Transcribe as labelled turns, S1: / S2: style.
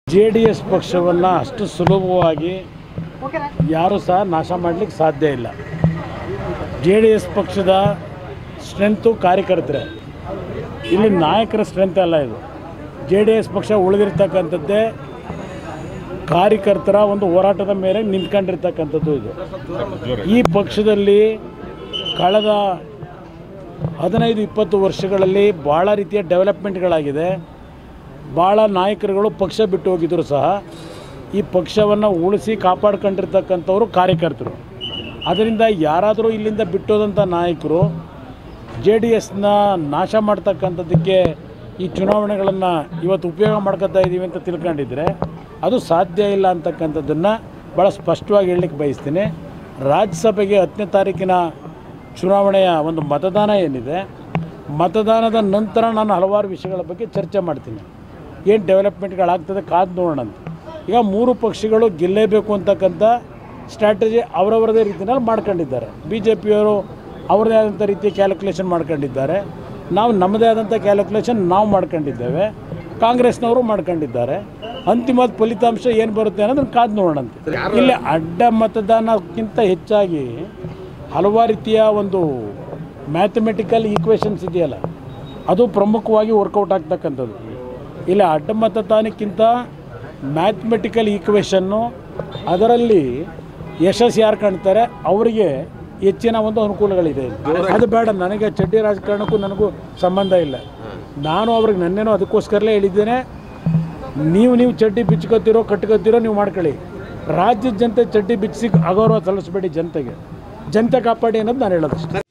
S1: J D S ಪಕ್ಷವನ್ನು ಅಷ್ಟು ಸುಲಭವಾಗಿ ಯಾರೂ ಸಹ ನಾಶ ಮಾಡಲಿಕ್ಕೆ ಸಾಧ್ಯ ಇಲ್ಲ ಜೆ ಡಿ ಎಸ್ ಪಕ್ಷದ ಸ್ಟ್ರೆಂತು ಕಾರ್ಯಕರ್ತರೆ ಇಲ್ಲಿ ನಾಯಕರ ಸ್ಟ್ರೆಂತ್ ಅಲ್ಲ ಇದು ಜೆ ಡಿ ಎಸ್ ಪಕ್ಷ ಉಳಿದಿರ್ತಕ್ಕಂಥದ್ದೇ ಕಾರ್ಯಕರ್ತರ ಒಂದು ಹೋರಾಟದ ಮೇಲೆ ನಿಂತ್ಕೊಂಡಿರ್ತಕ್ಕಂಥದ್ದು ಇದು ಈ ಪಕ್ಷದಲ್ಲಿ ಕಳೆದ ಹದಿನೈದು ಇಪ್ಪತ್ತು ವರ್ಷಗಳಲ್ಲಿ ಭಾಳ ರೀತಿಯ ಡೆವಲಪ್ಮೆಂಟ್ಗಳಾಗಿದೆ ಭಾಳ ನಾಯಕರುಗಳು ಪಕ್ಷ ಬಿಟ್ಟು ಹೋಗಿದ್ದರು ಸಹ ಈ ಪಕ್ಷವನ್ನು ಉಳಿಸಿ ಕಾಪಾಡ್ಕೊಂಡಿರ್ತಕ್ಕಂಥವ್ರು ಕಾರ್ಯಕರ್ತರು ಅದರಿಂದ ಯಾರಾದರೂ ಇಲ್ಲಿಂದ ಬಿಟ್ಟೋದಂಥ ನಾಯಕರು ಜೆ ಡಿ ಎಸ್ನ ನಾಶ ಮಾಡ್ತಕ್ಕಂಥದ್ದಕ್ಕೆ ಈ ಚುನಾವಣೆಗಳನ್ನು ಇವತ್ತು ಉಪಯೋಗ ಮಾಡ್ಕೊತಾ ಇದ್ದೀವಿ ಅಂತ ತಿಳ್ಕೊಂಡಿದ್ರೆ ಅದು ಸಾಧ್ಯ ಇಲ್ಲ ಅಂತಕ್ಕಂಥದ್ದನ್ನು ಭಾಳ ಸ್ಪಷ್ಟವಾಗಿ ಹೇಳಲಿಕ್ಕೆ ಬಯಸ್ತೀನಿ ರಾಜ್ಯಸಭೆಗೆ ಹತ್ತನೇ ತಾರೀಕಿನ ಚುನಾವಣೆಯ ಒಂದು ಮತದಾನ ಏನಿದೆ ಮತದಾನದ ನಂತರ ನಾನು ಹಲವಾರು ವಿಷಯಗಳ ಬಗ್ಗೆ ಚರ್ಚೆ ಮಾಡ್ತೀನಿ ಏನು ಡೆವಲಪ್ಮೆಂಟ್ಗಳಾಗ್ತದೆ ಕಾದು ನೋಡೋಣ ಅಂತ ಈಗ ಮೂರು ಪಕ್ಷಗಳು ಗೆಲ್ಲೇಬೇಕು ಅಂತಕ್ಕಂಥ ಸ್ಟ್ರಾಟಜಿ ಅವರವರದೇ ರೀತಿಯಲ್ಲಿ ಮಾಡ್ಕೊಂಡಿದ್ದಾರೆ ಬಿ ಜೆ ಪಿಯವರು ಅವ್ರದ್ದೇ ಆದಂಥ ರೀತಿಯ ಕ್ಯಾಲ್ಕುಲೇಷನ್ ಮಾಡ್ಕೊಂಡಿದ್ದಾರೆ ನಾವು ನಮ್ಮದೇ ಆದಂಥ ಕ್ಯಾಲ್ಕುಲೇಷನ್ ನಾವು ಮಾಡ್ಕೊಂಡಿದ್ದೇವೆ ಕಾಂಗ್ರೆಸ್ನವರು ಮಾಡ್ಕೊಂಡಿದ್ದಾರೆ ಅಂತಿಮವಾದ ಫಲಿತಾಂಶ ಏನು ಬರುತ್ತೆ ಅನ್ನೋದನ್ನು ಕಾದು ನೋಡೋಣಂತೆ ಇಲ್ಲಿ ಅಡ್ಡ ಮತದಾನಕ್ಕಿಂತ ಹೆಚ್ಚಾಗಿ ಹಲವಾರು ರೀತಿಯ ಒಂದು ಮ್ಯಾಥಮೆಟಿಕಲ್ ಈಕ್ವೇಷನ್ಸ್ ಇದೆಯಲ್ಲ ಅದು ಪ್ರಮುಖವಾಗಿ ವರ್ಕೌಟ್ ಆಗ್ತಕ್ಕಂಥದ್ದು ಇಲ್ಲಿ ಅಡ್ಡ ಮತದಾನಕ್ಕಿಂತ ಮ್ಯಾಥಮೆಟಿಕಲ್ ಈಕ್ವೇಷನ್ನು ಅದರಲ್ಲಿ ಯಶಸ್ಸು ಯಾರು ಕಾಣ್ತಾರೆ ಅವರಿಗೆ ಹೆಚ್ಚಿನ ಒಂದು ಅನುಕೂಲಗಳಿದೆ ಅದು ಬೇಡ ನನಗೆ ಚಡ್ಡಿ ರಾಜಕಾರಣಕ್ಕೂ ನನಗೂ ಸಂಬಂಧ ಇಲ್ಲ ನಾನು ಅವ್ರಿಗೆ ನನ್ನೇನೋ ಅದಕ್ಕೋಸ್ಕರಲೇ ಹೇಳಿದ್ದೇನೆ ನೀವು ನೀವು ಚಡ್ಡಿ ಬಿಚ್ಕೋತಿರೋ ಕಟ್ಕೋತಿರೋ ನೀವು ಮಾಡ್ಕೊಳ್ಳಿ ರಾಜ್ಯದ ಜನತೆ ಚಡ್ಡಿ ಬಿಚ್ಚಿಸಿ ಅಗೌರವ ಸಲ್ಲಿಸಬೇಡಿ ಜನತೆಗೆ ಜನತೆ ಕಾಪಾಡಿ ಅನ್ನೋದು ನಾನು ಹೇಳೋದು